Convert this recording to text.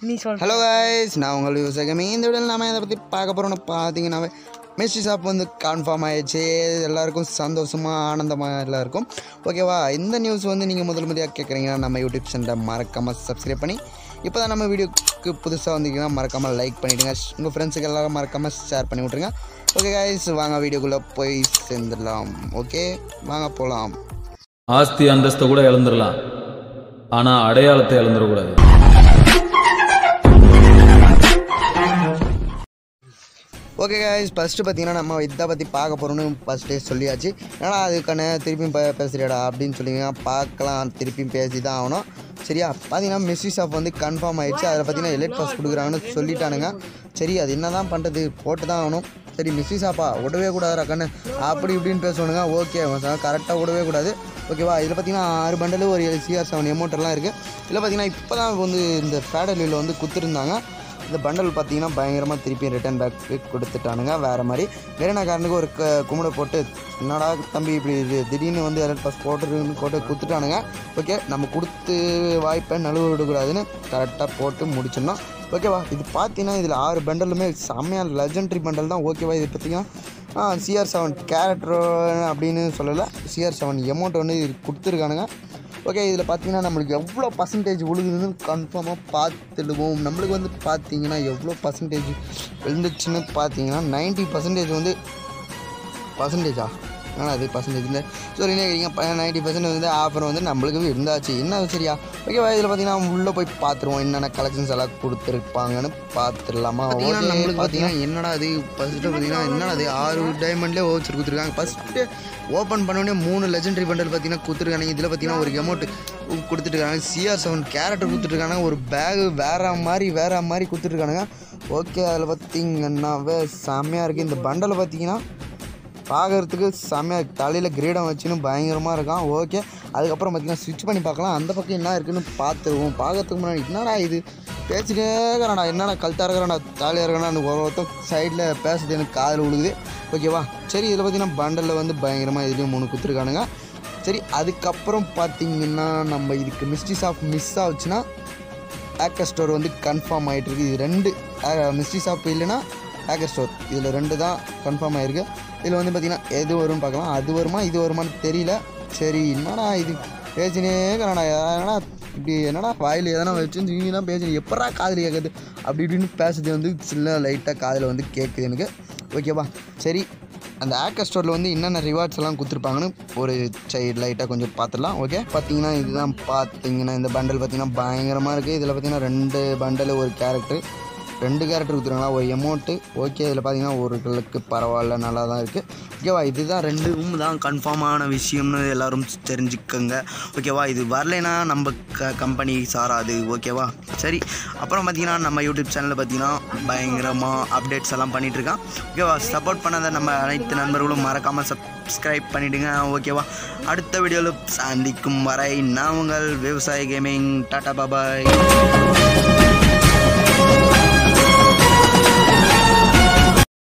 நீ சொல் hello guys நான் உங்கள் விவசாயமே இந்த வீடியோவில் நாம இதை பற்றி பார்க்க போகிறோம்னு பார்த்தீங்கன்னாவே மெஸ்ஸி ஷாப் வந்து கன்ஃபார்ம் ஆயிடுச்சு எல்லாருக்கும் சந்தோஷமாக ஆனந்தமாக எல்லாம் இருக்கும் ஓகேவா இந்த நியூஸ் வந்து நீங்கள் முதல் முறையாக கேட்குறீங்கன்னா நம்ம யூடியூப் சேனலை மறக்காமல் சப்ஸ்கிரைப் பண்ணி இப்போ தான் நம்ம வீடியோக்கு புதுசாக வந்தீங்கன்னா மறக்காமல் லைக் பண்ணிவிடுங்க உங்கள் ஃப்ரெண்ட்ஸுக்கு எல்லாரும் மறக்காமல் ஷேர் பண்ணி விட்ருங்க ஓகே கைஸ் வாங்க வீடியோக்குள்ளே போய் சேர்ந்துடலாம் ஓகே வாங்க போகலாம் ஆஸ்தி அந்தஸ்தை கூட இழந்துடலாம் ஆனால் அடையாளத்தை இழந்துடக்கூடாது ஓகே கைஸ் ஃபஸ்ட்டு பார்த்தீங்கன்னா நம்ம இதை பற்றி பார்க்க போகிறோம்னு ஃபஸ்ட்டே சொல்லியாச்சு ஏன்னா அதுக்கான திருப்பியும் பே பேசுறியாடா அப்படின்னு சொல்லிங்க பார்க்கலாம் திருப்பியும் பேசி தான் ஆகணும் சரியா பார்த்தீங்கன்னா மெஸ்ஸி ஷாப் வந்து கன்ஃபார்ம் ஆயிடுச்சு அதில் பார்த்தீங்கன்னா எலெக்ட் பாஸ் கொடுக்குறாங்கன்னு சொல்லிட்டானுங்க சரி அது என்ன தான் பண்ணுறது போட்டு தான் ஆகணும் சரி மிஸ்ஸி ஷாப்பா விடவே கூடாதுடா கண்ணு அப்படி இப்படின்னு பேசுவானுங்க ஓகே கரெக்டாக விடவே கூடாது ஓகேவா இதில் பார்த்தீங்கன்னா ஆறு பண்டலு ஒரு சிஆர் செவன் எமௌண்ட்டெல்லாம் இருக்குது இதில் பார்த்தீங்கன்னா இப்போ தான் வந்து இந்த ஃபேடலில் வந்து குத்துருந்தாங்க இந்த பண்டல் பார்த்தீங்கன்னா பயங்கரமாக திருப்பி ரிட்டர்ன் பேக் கொடுத்துட்டானுங்க வேறு மாதிரி வேறனாக்காரனுக்கு ஒரு க கும்பிட போட்டு என்னடா தம்பி இப்படி இது திடீர்னு வந்து எலக்ட் பாஸ் போட்டுருன்னு போட்டு கொடுத்துட்டானுங்க ஓகே நம்ம கொடுத்து வாய்ப்பை நழுவ விடக்கூடாதுன்னு கரெக்டாக போட்டு முடிச்சிடணும் ஓகேவா இது பார்த்தீங்கன்னா இதில் ஆறு பண்டலுமே செம்மையாக லெஜெண்டரி பண்டல் தான் ஓகேவா இது பார்த்தீங்கன்னா சிஆர் செவன் கேரக்டர் அப்படின்னு சொல்லலை சிஆர் செவன் எமௌண்ட் வந்து இது கொடுத்துருக்கானுங்க ஓகே இதில் பார்த்தீங்கன்னா நம்மளுக்கு எவ்வளோ பர்சன்டேஜ் விழுகுதுன்னு கன்ஃபார்மாக பார்த்துடுவோம் நம்மளுக்கு வந்து பார்த்தீங்கன்னா எவ்வளோ பர்சன்டேஜ் விழுந்துச்சுன்னு பார்த்தீங்கன்னா நைன்ட்டி பர்சன்டேஜ் வந்து பர்சன்டேஜா ஆனால் அது பர்சன்டேஜ் இல்லை சரி கேட்குறீங்க நைன்ட்டி பர்சன்ட் வந்து ஆஃபர் வந்து நம்மளுக்கு இருந்தாச்சு என்ன சரியா ஓகேவா இதில் பார்த்தீங்கன்னா உள்ளே போய் பார்த்துருவோம் என்னென்ன கலெக்ஷன்ஸ் எல்லாம் கொடுத்துருப்பாங்கன்னு பார்த்துடலாமா பார்த்தீங்கன்னா நம்மளுக்கு பார்த்தீங்கன்னா என்னடா அது ஃபஸ்ட்டு பார்த்தீங்கன்னா என்னடா அது ஆறு டைமண்ட்லேயே ஓச்சர் கொடுத்துருக்காங்க ஃபஸ்ட்டு ஓப்பன் பண்ணோடனே மூணு லெஜெண்டரி பண்டல் பார்த்தீங்கன்னா கொடுத்துருக்காங்க இதில் பார்த்தீங்கன்னா ஒரு அமௌண்ட் கொடுத்துருக்காங்க சிஆர் செவன் கேரக்டர் கொடுத்துருக்காங்க ஒரு பேகு வேற மாதிரி வேற மாதிரி கொடுத்துருக்கானுங்க ஓகே அதில் பார்த்தீங்கன்னாவே செம்மையாக இருக்குது இந்த பண்டலை பார்த்தீங்கன்னா பார்க்கறதுக்கு செம்மையாக தலையில் கிரீடம் வச்சுன்னு பயங்கரமாக இருக்கான் ஓகே அதுக்கப்புறம் பார்த்தீங்கன்னா ஸ்விட்ச் பண்ணி பார்க்கலாம் அந்த பக்கம் என்ன இருக்குன்னு பார்த்துருவோம் பார்க்கறதுக்கு முன்னாடி என்னடா இது பேசிட்டே இருக்கிறான்டா என்னடா கழுத்தாக இருக்கிறான்டா தாலியாக இருக்கிறான் அந்த ஒரு ஒருத்தர் சைடில் பேசுறது எனக்கு காதில் விழுகுது ஓகேவா சரி இதில் பார்த்தீங்கன்னா பண்டலில் வந்து பயங்கரமாக இதுலேயும் மூணு குத்துருக்கானுங்க சரி அதுக்கப்புறம் பார்த்தீங்கன்னா நம்ம இதுக்கு மிஸ்டிஸ் ஆஃப் மிஸ் ஆச்சுன்னா ஹேக்கர் ஸ்டோர் வந்து கன்ஃபார்ம் ஆகிட்டு இருக்கு இது ரெண்டு மிஸ்ட்ரி ஷாப் இல்லைன்னா ஹேக்கர் ஸ்டோர் இதில் ரெண்டு தான் கன்ஃபார்ம் ஆகிருக்கு இதில் வந்து பார்த்திங்கன்னா எது வரும்னு பார்க்கலாம் அது வருமா இது வருமான்னு தெரியல சரி என்னடா இது பேசினே இருக்கிறாடா என்னடா இப்படி என்னடா வாயில் எதனா வச்சு நீ தான் பேசுறீங்க எப்படா காதில் கேட்குது அப்படி இப்படின்னு பேசுறது வந்து சின்ன லைட்டாக காதில் வந்து கேட்குது எனக்கு ஓகேவா சரி அந்த ஆக்கர் ஸ்டோரில் வந்து என்னென்ன ரிவார்ட்ஸ் எல்லாம் கொடுத்துருப்பாங்கன்னு ஒரு சைடு லைட்டாக கொஞ்சம் பார்த்துடலாம் ஓகே பார்த்தீங்கன்னா இதுதான் பார்த்தீங்கன்னா இந்த பண்டல் பார்த்தீங்கன்னா பயங்கரமாக இருக்குது இதில் பார்த்தீங்கன்னா ரெண்டு பண்டல் ஒரு கேரக்டர் ரெண்டு கேரக்டர் கொடுத்துருங்களா ஒரு எமௌண்ட்டு ஓகே இதில் பார்த்தீங்கன்னா ஒரு களுக்கு பரவாயில்ல நல்லா தான் இருக்குது ஓகேவா இதுதான் ரெண்டு ரூம் தான் கன்ஃபார்மான விஷயம்னு எல்லோரும் தெரிஞ்சுக்கோங்க ஓகேவா இது வரலைன்னா நம்ம க கம்பெனி சாராது ஓகேவா சரி அப்புறம் பார்த்தீங்கன்னா நம்ம யூடியூப் சேனலில் பார்த்தீங்கன்னா பயங்கரமாக அப்டேட்ஸ் எல்லாம் பண்ணிகிட்ருக்கான் ஓகேவா சப்போர்ட் பண்ணாத நம்ம அனைத்து நண்பர்களும் மறக்காமல் சப்ஸ்கிரைப் பண்ணிவிடுங்க ஓகேவா அடுத்த வீடியோவில் சந்திக்கும் வரை நான் உங்கள் விவசாய கேமிங் டாடா பாபாய்